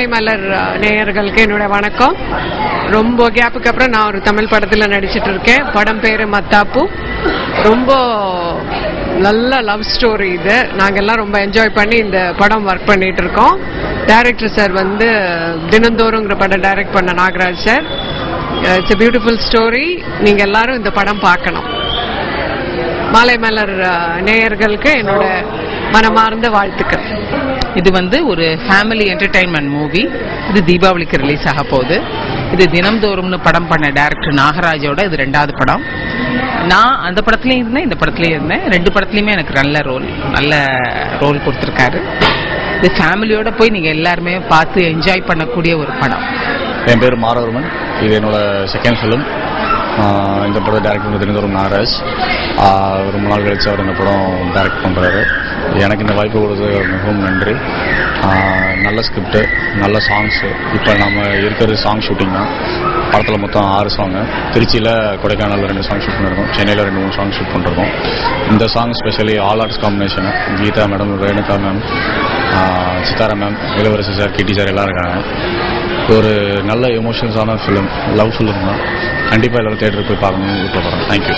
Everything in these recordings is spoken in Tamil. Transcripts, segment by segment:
மாலை மலர் அஹ், நேயர்களுக்கு என்னோட வணக்கம் ரொம்ப கேப்புக்கு அப்புறம் நான் ஒரு தமிழ் படத்துல நடிச்சிட்டு இருக்கேன் படம் பேரு மத்தாப்பு ரொம்ப நல்ல லவ் ஸ்டோரி இது நாங்க எல்லாம் ரொம்ப என்ஜாய் பண்ணி இந்த படம் ஒர்க் பண்ணிட்டு இருக்கோம் டைரக்டர் சார் வந்து தினந்தோறுங்கிற படம் டைரக்ட் பண்ண Nagaraj sir it's a beautiful story நீங்க எல்லாரும் இந்த படம் பார்க்கணும் மாலை மலர் அஹ், நேயர்களுக்கு என்னோட மனமார்ந்த வாழ்த்துக்கள் இது வந்து ஒரு ஃபேமிலி என்டர்டைன்மெண்ட் மூவி இது தீபாவளிக்கு ரிலீஸ் ஆக போகுது இது தினம்தோறும்னு படம் பண்ண டைரக்டர் நாகராஜோட இது ரெண்டாவது படம் நான் அந்த படத்துலயும் இருந்தேன் இந்த படத்துலயும் இருந்தேன் ரெண்டு படத்துலயுமே எனக்கு நல்ல ரோல் நல்ல ரோல் கொடுத்துருக்காரு இது ஃபேமிலியோட போய் நீங்க எல்லாருமே பார்த்து என்ஜாய் பண்ணக்கூடிய ஒரு படம் என் பேர் மாரவர்மன் இது என்னோட செகண்ட் ஃபிலிம் இந்த படம் டைரக்ட் பண்ண தினந்தோறும் நாகராஜ் ஆஹ் ரொம்ப நாள் கழிச்சு அவர் இந்த படம் டைரக்ட் பண்ணுறாரு எனக்கு இந்த வாய்ப்பு கொடுத்தது மிகவும் நன்றி ஆஹ் நல்ல ஸ்கிரிப்டு நல்ல சாங்ஸு இப்போ நம்ம இருக்கிறது சாங் ஷூட்டிங் தான் படத்தில் மொத்தம் ஆறு சாங்கு திருச்சியில் கொடைக்கானலில் ரெண்டு சாங் ஷூட் பண்ணிருக்கோம் சென்னையில் ரெண்டு மூணு சாங் ஷூட் பண்ணிருக்கோம் இந்த song specially all arts combination Geetha madam Renuka ma'am Sithara ma'am Ilavarasi sir Kitty sir எல்லாம் இருக்காங்க இது ஒரு நல்ல எமோஷன்ஸான ஃபிலிம் லவ் ஃபிலிம் தான் கண்டிப்பாக எல்லாரும் தேட்டருக்கு போய் பார்க்கணும்னு விருப்பப்படுறேன் தேங்க்யூ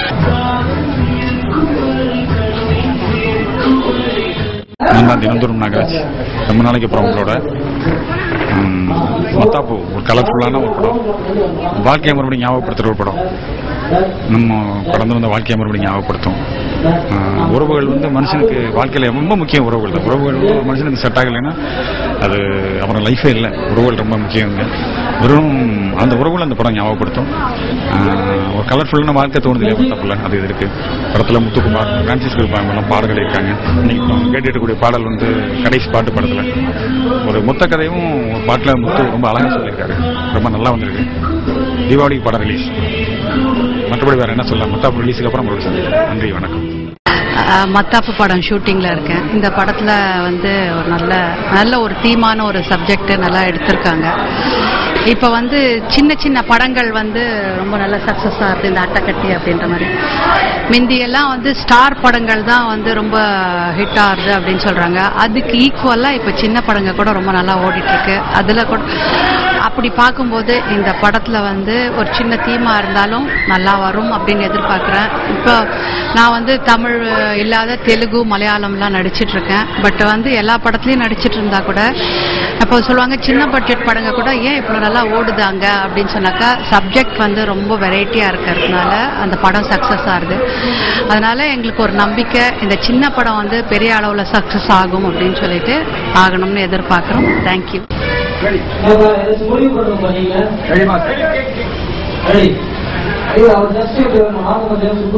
நான் தான் தினந்தோறும் நாகராஜ் ரொம்ப நாளைக்கு அப்புறம் உங்களோட ம், மத்தாப்பூ ஒரு கலர்ஃபுல்லான ஒரு படம் வாழ்க்கையை மறுபடியும் ஞாபகப்படுத்துகிற ஒரு படம் நம்ம கடந்து வந்த வாழ்க்கையை மறுபடியும் ஞாபகப்படுத்தும் ஆஹ், உறவுகள் வந்து மனுஷனுக்கு வாழ்க்கையில் ரொம்ப முக்கியம் உறவுகள் தான் உறவுகள் வந்து ஒரு மனுஷனுக்கு செட் ஆகலைன்னா அது அப்புறம் லைஃபே இல்லை உறவுகள் ரொம்ப முக்கியம் வெறும் அந்த உறவுகள் அந்த படம் ஞாபகப்படுத்தும் ஆஹ், ஒரு கலர்ஃபுல்லான வாழ்க்கை தோணுது இல்லையா மத்தாப்புல அது இது இருக்கு படத்தில் முத்துக்குமார் பிரான்சிஸ் குருபாங்க எல்லாம் பாடல்கள் இருக்காங்க இன்னைக்கு இப்போ கேட்டுட்டு இருக்கக்கூடிய பாடல் வந்து கடைசி பாட்டு படத்தில் ஒரு மொத்த கதையும் ஒரு பாட்டில் முத்து ரொம்ப அழகாக சொல்லியிருக்காரு ரொம்ப நல்லா வந்திருக்கு தீபாவளிக்கு படம் ரிலீஸ் மற்றபடி வேற என்ன சொல்லலாம் மொத்த ரிலீஸுக்கு அப்புறம் மறுபடியும் சந்திக்கலாம் நன்றி வணக்கம் அஹ் மத்தாப்பு படம் ஷூட்டிங்கில் இருக்கேன் இந்த படத்தில் வந்து ஒரு நல்ல நல்ல ஒரு தீமான ஒரு சப்ஜெக்ட் நல்லா எடுத்திருக்காங்க இப்போ வந்து சின்ன சின்ன படங்கள் வந்து ரொம்ப நல்ல சக்ஸஸ் ஆகுது இந்த அட்டைக்கட்டி அப்படின்ற மாதிரி முந்தியெல்லாம் வந்து ஸ்டார் படங்கள் தான் வந்து ரொம்ப ஹிட் ஆகுது அப்படின்னு சொல்கிறாங்க அதுக்கு ஈக்குவலாக இப்போ சின்ன படங்கள் கூட ரொம்ப நல்லா ஓடிட்டுருக்கு அதில் கூட அப்படி பார்க்கும்போது இந்த படத்தில் வந்து ஒரு சின்ன தீமா இருந்தாலும் நல்லா வரும் அப்படின்னு எதிர்பார்க்குறேன் இப்போ நான் வந்து தமிழ் இல்லாத தெலுங்கு மலையாளம்லாம் நடிச்சிட்டு இருக்கேன் பட் வந்து எல்லா படத்துலையும் நடிச்சிட்டு இருந்தா கூட அப்போ சொல்லுவாங்க சின்ன பட்ஜெட் படங்க கூட ஏன் இவ்வளோ நல்லா ஓடுதாங்க அப்படின்னு சொன்னாக்கா சப்ஜெக்ட் வந்து ரொம்ப வெரைட்டியாக இருக்கிறதுனால அந்த படம் சக்ஸஸ் ஆகுது அதனால எங்களுக்கு ஒரு நம்பிக்கை இந்த சின்ன படம் வந்து பெரிய அளவில் சக்ஸஸ் ஆகும் அப்படின்னு சொல்லிட்டு ஆகணும்னு எதிர்பார்க்குறோம் தேங்க்யூ ஏப்பா, ஏதாச்சும் முடிவு பண்ணணுமா நீங்க? Ready? ஐயோ, அவர் just இப்படி வரணும். வாங்க கொஞ்சம் சுப்பு.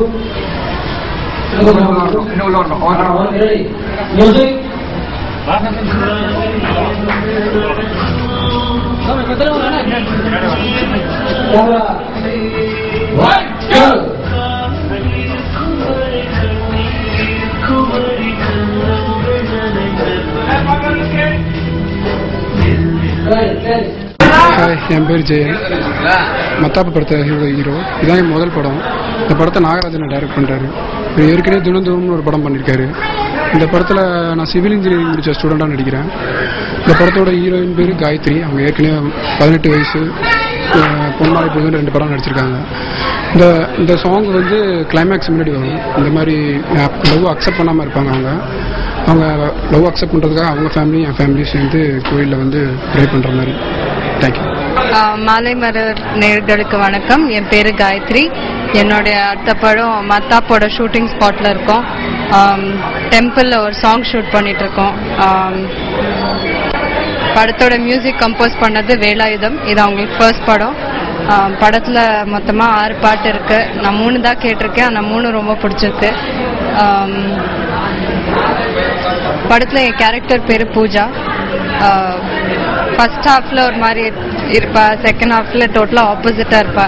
ஆ, okay, ready? Music. Camera. One, go. Ready, ready. Hi என் பேர் ஜெயன் மத்தாப்பு படத்தை ஹீரோ ஹீரோ இதான் என் முதல் படம் இந்த படத்தை நாகராஜன் டைரக்ட் பண்ணுறாரு இவர் ஏற்கனவே தினந்தோறும்னு ஒரு படம் பண்ணியிருக்காரு இந்த படத்தில் நான் சிவில் இன்ஜினியரிங் முடித்த ஸ்டூடெண்ட்டாக நடிக்கிறேன் இந்த படத்தோட ஹீரோயின் பேர் காயத்ரி அவங்க ஏற்கனவே பதினெட்டு வயசு அஹ், பொன்மாலை பொழுதுன்னு ரெண்டு படம் நடிச்சிருக்காங்க இந்த இந்த சாங் வந்து கிளைமேக்ஸ் முன்னாடி வரும் இந்த மாதிரி லவ் அக்செப்ட் பண்ணாமல் இருப்பாங்க அவங்க அவங்க லவ் அக்செப்ட் பண்ணுறதுக்காக அவங்க ஃபேமிலி என் ஃபேமிலியும் சேர்ந்து கோயிலில் வந்து ப்ரே பண்ணுற மாதிரி தேங்க்யூ ஆஹ் மாலை மலர் நேர்களுக்கு வணக்கம் என் பேரு காயத்ரி என்னுடைய அடுத்த படம் மத்தாப்போட ஷூட்டிங் ஸ்பாட்ல இருக்கோம் டெம்பிளில் ஒரு சாங் ஷூட் பண்ணிட்டு இருக்கோம் ஆம், படத்தோட மியூசிக் கம்போஸ் பண்ணது வேலாயுதம் இது அவங்களுக்கு ஃபர்ஸ்ட் படம் ஆம், படத்துல மொத்தமா ஆறு பாட்டு இருக்கு நான் மூணு தான் கேட்டிருக்கேன் ஆனால் மூணு ரொம்ப பிடிச்சிருக்கு ஆம், படத்துல என் கேரக்டர் பேரு பூஜா ஃபர்ஸ்ட் ஹாஃப்ல ஒரு மாதிரி இருப்பா செகண்ட் ஹாஃப்ல டோட்டலா ஆப்போசிட்டா இருப்பா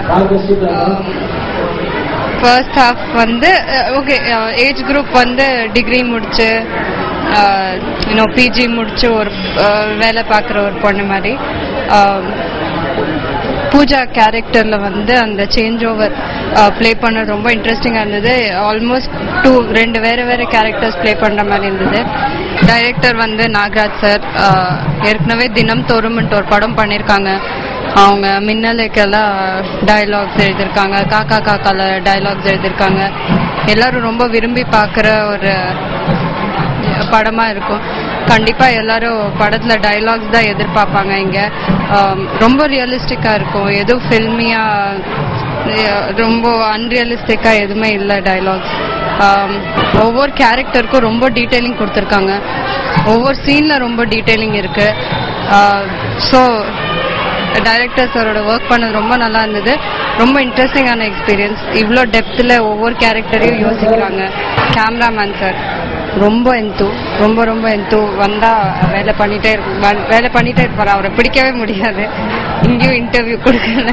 ஃபர்ஸ்ட் ஹாஃப் வந்து ஓகே ஏஜ் குரூப் வந்து டிகிரி முடிச்சு இன்னும் பிஜி முடிச்சு ஒரு அஹ், வேலை பார்க்குற ஒரு பொண்ணு மாதிரி ஆஹ், பூஜா கேரக்டர்ல வந்து அந்த சேஞ்ச் ஓவர் ப்ளே பண்ண ரொம்ப இன்ட்ரெஸ்டிங்காக இருந்தது ஆல்மோஸ்ட் டூ ரெண்டு வேற வேற கேரக்டர்ஸ் ப்ளே பண்ற மாதிரி இருந்தது டைரக்டர் வந்து நாகராஜ் சார் ஏற்கனவே தினம் தோறும்ன்ட்டு ஒரு படம் பண்ணியிருக்காங்க அவங்க மின்னலுக்கெல்லாம் டயலாக்ஸ் எழுதியிருக்காங்க காக்கா காக்கால டயலாக்ஸ் எழுதியிருக்காங்க எல்லாரும் ரொம்ப விரும்பி பார்க்குற ஒரு படமா இருக்கும் கண்டிப்பா எல்லாரும் படத்துல டயலாக்ஸ் தான் எதிர்பார்ப்பாங்க இங்க ஆம், ரொம்ப ரியலிஸ்டிக்கா இருக்கும் எதுவும் ஃபில்மியா ரொம்ப அன்ரியலிஸ்டிக்கா எதுவுமே இல்லை டயலாக்ஸ் ஒவ்வொரு கேரக்டருக்கும் ரொம்ப டீட்டெயிலிங் கொடுத்துருக்காங்க ஒவ்வொரு சீன்ல ரொம்ப டீட்டெயிலிங் இருக்கு ஸோ டைரக்டர் சாரோட ஒர்க் பண்ணது ரொம்ப நல்லா இருந்தது ரொம்ப இன்ட்ரெஸ்டிங்கான எக்ஸ்பீரியன்ஸ் இவ்வளோ டெப்த்தில் ஒவ்வொரு கேரக்டரையும் யோசிக்கிறாங்க கேமராமேன் சார் ரொம்ப எந்து ரொம்ப ரொம்ப எந்து வந்தா வேலை பண்ணிட்டே இருக்கும் வ- வேலை பண்ணிட்டே இருப்பார் அவரை பிடிக்கவே முடியாது இங்கேயும் இன்டர்வியூ கொடுக்கல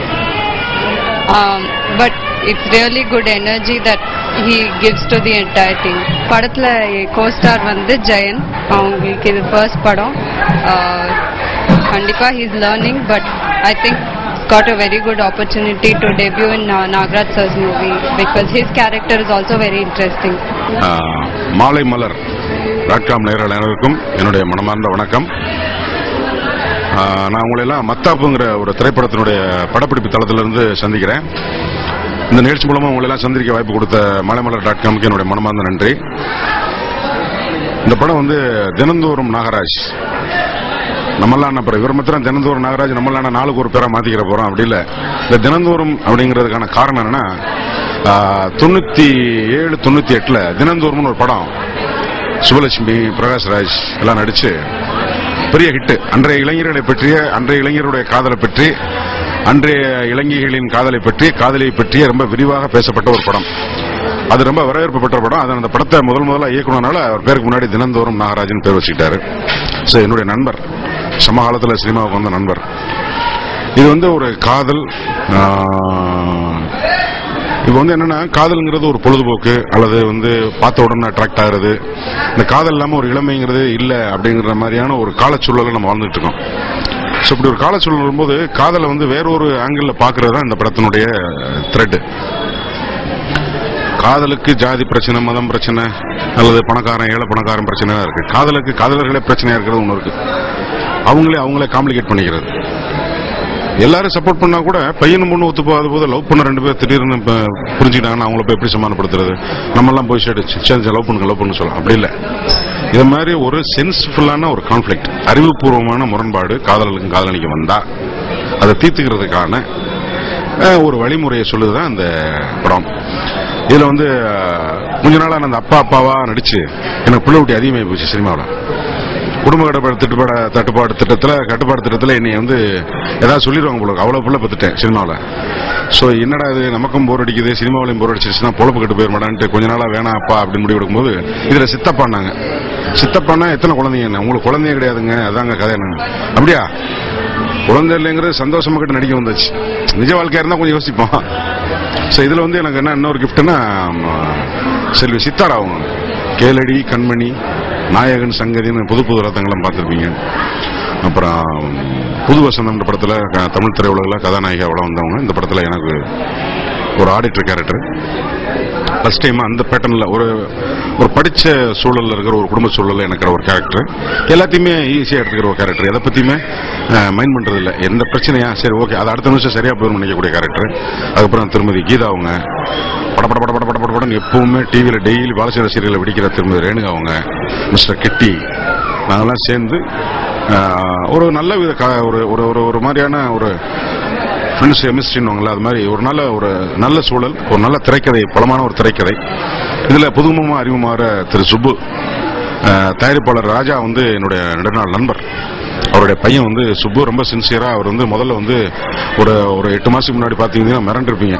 but it's really good energy that he gives to the entire team படத்தில் கோஸ்டார் வந்து ஜெயன் அவங்களுக்கு இது ஃபர்ஸ்ட் படம் Uh, கண்டிப்பா he is learning but I think got a very good opportunity to debut in uh, Nagraj sir's movie because his character is also very interesting. ஆஹ், மாலை மலர் டாட் காம் நேயர்கள் அனைவருக்கும் என்னுடைய மனமார்ந்த வணக்கம் ஆஹ், நான் உங்களை எல்லாம் மத்தாப்புங்கிற ஒரு திரைப்படத்தினுடைய படப்பிடிப்பு தளத்திலிருந்து சந்திக்கிறேன் இந்த நிகழ்ச்சி மூலமா உங்களை எல்லாம் சந்திக்க வாய்ப்பு கொடுத்த மாலைமலர் டாட் காமுக்கு என்னுடைய மனமார்ந்த நன்றி இந்த படம் வந்து தினந்தோறும் நாகராஜ் நம்மளாம் அப்புறம் இவர் மாத்திரம் தினந்தோறும் நாகராஜ் நம்மளாம் நாளுக்கு ஒரு பேரா மாத்திக்கிற போறோம் அப்படி இல்ல இந்த தினந்தோறும் அப்படிங்கிறதுக்கான காரணம் என்னன்னா ஆஹ், தொண்ணூத்தி ஏழு தொண்ணூத்தி எட்டுல தினந்தோறும்னு ஒரு படம் சுபலட்சுமி பிரகாஷ்ராஜ் எல்லாம் நடிச்சு பெரிய ஹிட் அன்றைய இளைஞர்களை பற்றிய அன்றைய இளைஞருடைய காதலை பற்றி அன்றைய இளைஞர்களின் காதலை பற்றி காதலை பற்றிய ரொம்ப விரிவாக பேசப்பட்ட ஒரு படம் அது ரொம்ப வரவேற்பு பெற்ற படம் அது அந்த படத்தை முதல் முதல்ல இயக்குனனால அவர் பேருக்கு முன்னாடி தினந்தோறும் நாகராஜன் பேர் வச்சுக்கிட்டாரு ஸோ என்னுடைய நண்பர் சமகாலத்தில் சினிமாவுக்கு வந்த நண்பர் இது வந்து ஒரு காதல் ஆஹ், இப்போ வந்து என்னன்னா காதல்ங்கிறது ஒரு பொழுதுபோக்கு அல்லது வந்து பார்த்த உடனே அட்ராக்ட் ஆகுறது இந்த காதல் இல்லாமல் ஒரு இளமைங்கிறது இல்லை அப்படிங்கிற மாதிரியான ஒரு காலச்சூழலை நம்ம வாழ்ந்துட்டு இருக்கோம் ஸோ இப்படி ஒரு காலச்சூழல் வரும்போது காதலை வந்து வேறொரு ஆங்கிளில் பார்க்கறது தான் இந்த படத்தினுடைய த்ரெட் காதலுக்கு ஜாதி பிரச்சனை மதம் பிரச்சனை அல்லது பணக்காரன் ஏழை பணக்காரன் பிரச்சனை தான் இருக்கு காதலுக்கு காதலர்களே பிரச்சனையா இருக்கிறது ஒன்று இருக்கு அவங்களே அவங்களே காம்ப்ளிகேட் பண்ணிக்கிறது எல்லாரும் சப்போர்ட் பண்ணா கூட பையனும் பொண்ணு ஒத்து போகாத போது லவ் பண்ண ரெண்டு பேர் திடீர்னு இப்ப புரிஞ்சுக்கிட்டாங்கன்னா அவங்கள போய் எப்படி சமாதானப்படுத்துறது நம்ம எல்லாம் போய் சரி லவ் பண்ணுங்க லவ் பண்ணு சொல்லலாம் அப்படி இல்லை இது மாதிரி ஒரு சென்ஸ்ஃபுல்லான ஒரு கான்ஃபிளிக்ட் அறிவுபூர்வமான முரண்பாடு காதலனுக்கும் காதலனிக்கு வந்தா அதை தீர்த்துக்கிறதுக்கான அஹ், ஒரு வழிமுறையை சொல்லுதுதான் இந்த படம் இதுல வந்து அஹ், கொஞ்ச நாளா நான் அந்த அப்பா அப்பாவா நடிச்சு எனக்கு பிள்ளை குட்டி அதிகமாகி போச்சு சினிமாவில் குடும்ப கட்டுப்பாடு திட்டப்பாட தட்டுப்பாடு திட்டத்தில் கட்டுப்பாடு திட்டத்தில் என்னை வந்து ஏதாவது சொல்லிடுவாங்க போல இருக்கு. அவ்வளோ பிள்ளை பத்துட்டேன் சினிமாவில் ஸோ என்னடா இது நமக்கும் போர் அடிக்குது சினிமாவிலையும் போர் அடிச்சிருச்சுன்னா பொழப்பு கட்டு போயிருமாடான்ட்டு கொஞ்ச நாளா வேணாம் அப்பா அப்படின்னு முடிவு எடுக்கும்போது இதில் சித்தப்பான்னாங்க சித்தப்பான்னா எத்தனை குழந்தைங்க என்ன உங்களுக்கு குழந்தையே கிடையாதுங்க அதாங்க கதை என்னங்க அப்படியா குழந்தை இல்லைங்கிறது சந்தோஷமா கிட்ட நடிக்க வந்தாச்சு நிஜ வாழ்க்கையா இருந்தா கொஞ்சம் யோசிப்போம் ஸோ இதுல வந்து எனக்கு என்ன இன்னொரு கிஃப்ட்னா செல்வி சித்தாரா அவங்க கேளடி கண்மணி நாயகன் சங்கதின்னு புது புது ரத்தங்களும் பார்த்துருப்பீங்க அப்புறம் புது வசந்தம்ன்ற படத்துல க- தமிழ் திரையுலகில் கதாநாயகா வளம் வந்தவங்க இந்த படத்துல எனக்கு ஒரு ஆடிட்டர் கேரக்டர் ஃபர்ஸ்ட் டைம் அந்த பேட்டர்னில் ஒரு ஒரு படிச்ச சூழல்ல இருக்கிற ஒரு குடும்ப சூழல்ல எனக்கு ஒரு கேரக்டர் எல்லாத்தையுமே ஈஸியாக எடுத்துக்கிற ஒரு கேரக்டர் எதை பற்றியுமே மைண்ட் பண்ணுறது இல்லை எந்த பிரச்சனையா சரி ஓகே அது அடுத்த நிமிஷம் சரியாக போயிடும் நினைக்கக்கூடிய கேரக்டர் அதுக்கப்புறம் திருமதி கீதா அவங்க பட பட பட பட பட பட படன்னு எப்பவுமே டிவியில் டெய்லி பாலசேர சீரியலில் வெடிக்கிற திருமதி ரேணுகா அவங்க மிஸ்டர் கெட்டி நாங்கெல்லாம் சேர்ந்து அஹ், ஒரு நல்ல வித க- ஒரு ஒரு ஒரு ஒரு மாதிரியான ஒரு ஃப்ரெண்ட்ஸ் கெமிஸ்ட்ரின்னு அது மாதிரி ஒரு நல்ல ஒரு நல்ல சூழல் ஒரு நல்ல திரைக்கதை பலமான ஒரு திரைக்கதை இதுல புதுமுகமா அறிமுகமாற திரு சுப்பு அஹ், தயாரிப்பாளர் ராஜா வந்து என்னுடைய நெடுநாள் நண்பர் அவருடைய பையன் வந்து சுப்பு ரொம்ப சின்சியரா அவர் வந்து முதல்ல வந்து ஒரு ஒரு எட்டு மாசத்துக்கு முன்னாடி பாத்தீங்கன்னா மிரண்டிருப்பீங்க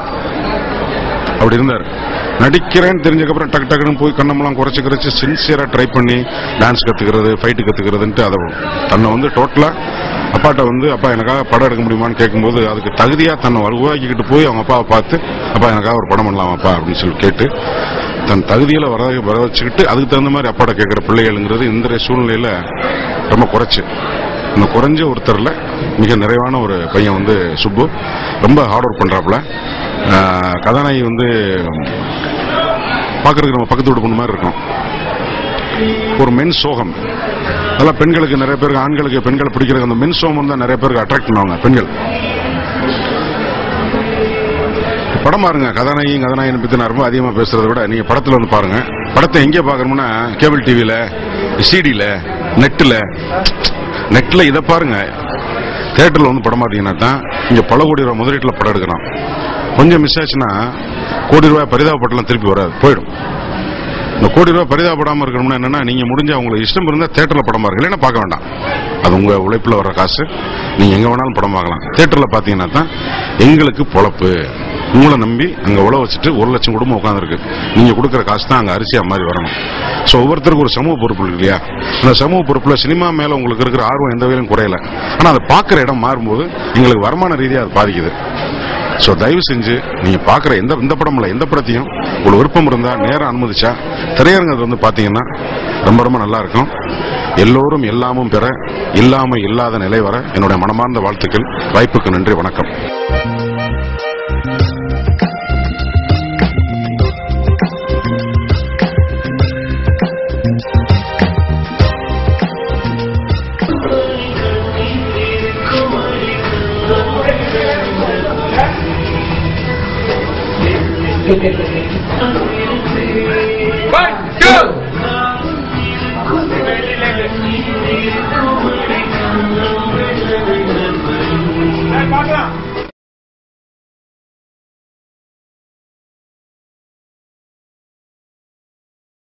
அப்படி இருந்தார் நடிக்கிறேன்னு தெரிஞ்சக்கப்புறம் டக்கு டக்குன்னு போய் கண்ணமெல்லாம் குறைச்சு குறைச்சு சின்சியரா ட்ரை பண்ணி டான்ஸ் கத்துக்கிறது ஃபைட்டு கத்துக்கிறதுன்ட்டு அதை தன்னை வந்து டோட்டலா அப்பாட்ட வந்து அப்பா எனக்காக படம் எடுக்க முடியுமான்னு கேட்கும்போது அதுக்கு தகுதியா தன்னை உருவாக்கிக்கிட்டு போய் அவங்க அப்பாவை பார்த்து அப்பா எனக்காக ஒரு படம் பண்ணலாம் அப்பா அப்படின்னு சொல்லி கேட்டு தன் தகுதியில வர வர வச்சுக்கிட்டு அதுக்கு தகுந்த மாதிரி அப்பாட்ட கேட்கிற பிள்ளைகள்ங்கிறது இந்த சூழ்நிலையில ரொம்ப குறைச்சு இந்த குறைஞ்ச ஒருத்தர்ல மிக நிறைவான ஒரு பையன் வந்து சுப்பு ரொம்ப ஹார்ட் ஒர்க் பண்றாப்புல ஆஹ் கதாநாயகி வந்து பார்க்கறதுக்கு நம்ம பக்கத்து வீட்டு பொண்ணு மாதிரி இருக்கும் ஒரு மென் சோகம் அதெல்லாம் பெண்களுக்கு நிறைய பேருக்கு ஆண்களுக்கு பெண்களை பிடிக்கிறது அந்த மென் சோகம் தான் நிறைய பேருக்கு அட்ராக்ட் பண்ணுவாங்க பெண்கள் படம் பாருங்க கதாநாயகி கதாநாயகனை பத்தி நான் ரொம்ப அதிகமா பேசுறதை விட நீங்க படத்துல வந்து பாருங்க படத்தை எங்கே பாக்கணும்னா கேபிள் டிவில சிடில நெட்ல நெட்ல இதை பாருங்க தியேட்டர்ல வந்து படம் பார்த்தீங்கன்னா தான் இங்க பல கோடி ரூபாய் முதலீட்டுல படம் எடுக்கலாம் கொஞ்சம் மிஸ் ஆச்சுன்னா கோடி ரூபாய் பரிதாபப்பட்டலாம் திருப்பி வராது போயிடும் இந்த கோடி ரூபாய் பரிதாபப்படாம இருக்கணும்னா என்னன்னா நீங்க முடிஞ்ச உங்களுக்கு இஷ்டம் இருந்தா தியேட்டர்ல படம் பாருங்க இல்லைன்னா பார்க்க வேண்டாம் அது உங்க உழைப்புல வர காசு நீங்க எங்க வேணாலும் படம் பார்க்கலாம் தியேட்டர்ல பாத்தீங்கன்னா தான் எங்களுக்கு பொழப்பு உங்களை நம்பி அங்க உழ வச்சுட்டு ஒரு லட்சம் குடும்பம் உட்காந்துருக்கு நீங்க கொடுக்குற காசு தான் அங்க அரிசியா மாதிரி வரணும் சோ ஒவ்வொருத்தருக்கும் ஒரு சமூக பொறுப்பு இருக்கு இல்லையா அந்த சமூக பொறுப்புல சினிமா மேல உங்களுக்கு இருக்கிற ஆர்வம் எந்த வகையிலும் குறையல ஆனா அதை பார்க்குற இடம் மாறும்போது எங்களுக்கு வருமான ரீதியா அது பாதிக்குது சோ தயவு செஞ்சு நீங்க பாக்குற எந்த இந்த படம் இல்ல எந்த படத்தையும் உங்களுக்கு விருப்பம் இருந்தா நேரம் அனுமதிச்சா திரையரங்கத்தில் வந்து பாத்தீங்கன்னா ரொம்ப ரொம்ப நல்லா இருக்கும் எல்லோரும் எல்லாமும் பெற இல்லாம இல்லாத நிலை வர என்னுடைய மனமார்ந்த வாழ்த்துக்கள் வாய்ப்புக்கு நன்றி வணக்கம் Thank you.